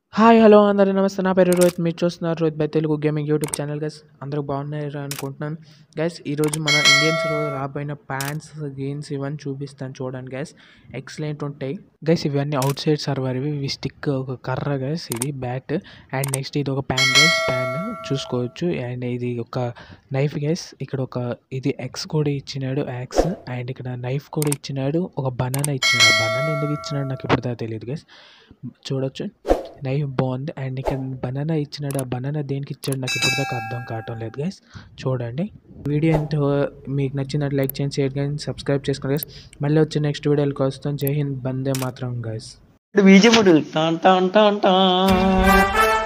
hi hello అందరూ నమస్తే నా పేరు రోహిత్ మీరు చూస్తున్నారు Rohit by Telugu gaming YouTube channel guys అందరూ బాగున్నారు అనుకుంటున్నాను గైస్ ఈరోజు మన ఇండియన్స్లో రాబోయిన ప్యాంట్స్ గేమ్స్ ఇవన్నీ చూపిస్తాను చూడండి గైస్ ఎక్సలెంట్ ఉంటాయి గైస్ ఇవన్నీ అవుట్ సైడ్ సర్వర్ ఇవి ఇవి స్టిక్ ఒక కర్ర గైస్ ఇది బ్యాట్ అండ్ నెక్స్ట్ ఇది ఒక ప్యాన్ గైస్ ప్యాన్ చూసుకోవచ్చు అండ్ ఇది ఒక నైఫ్ గైస్ ఇక్కడ ఒక ఇది ఎక్స్ కూడా ఇచ్చినాడు యాక్స్ అండ్ ఇక్కడ నైఫ్ కూడా ఇచ్చినాడు ఒక బనానా ఇచ్చినాడు బనానా ఎందుకు ఇచ్చినాడు నాకు ఇప్పుడు తెలియదు గైస్ చూడొచ్చు నైఫ్ బాగుంది అండ్ ఇక్కడ బనానా ఇచ్చినాడు ఆ బనానా దేనికి ఇచ్చాడు నాకు ఇప్పుడు దాకా అర్థం కావటం లేదు గైస్ చూడండి వీడియో ఏంటో మీకు నచ్చినట్టు లైక్ చేయండి షేర్ చేయండి సబ్స్క్రైబ్ చేసుకోండి గైస్ మళ్ళీ వచ్చే నెక్స్ట్ వీడియోకి వస్తాం జై హింద్ బందే మాత్రం గైస్ బీజముడు టాన్ టాన్ టాన్ టాన్